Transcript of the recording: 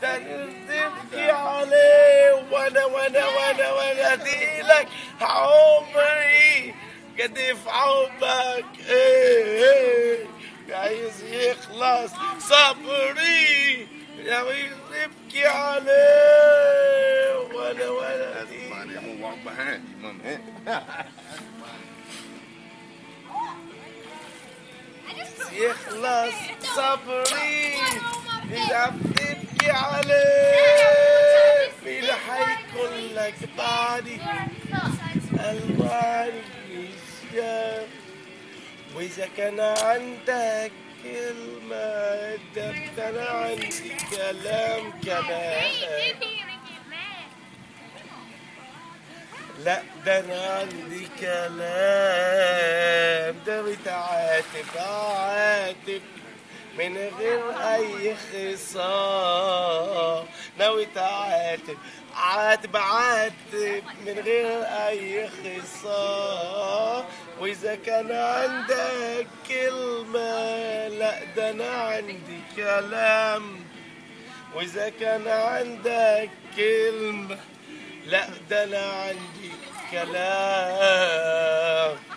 ده تبكي عليه وانا وانا وانا وانا اديلك عمري قد في حبك ايه ايه عايز يخلص صبري عايز يبكي عليه وانا وانا اديلك Money, I'm gonna walk behind you, my man. يخلص صبري إذا بتبكي عليه مين حيكون لك بعدي ألوان الشام وإذا كان عندك كلمة ده أنا عندي كلام كمان لا ده انا عندي كلام ده بتعاتب عاتب من غير اي خصام ناوي تعاتب عاتب عاتب من غير اي خصام واذا كان عندك كلمة لا ده انا عندي كلام واذا كان عندك كلمة لا ده انا عندي كلام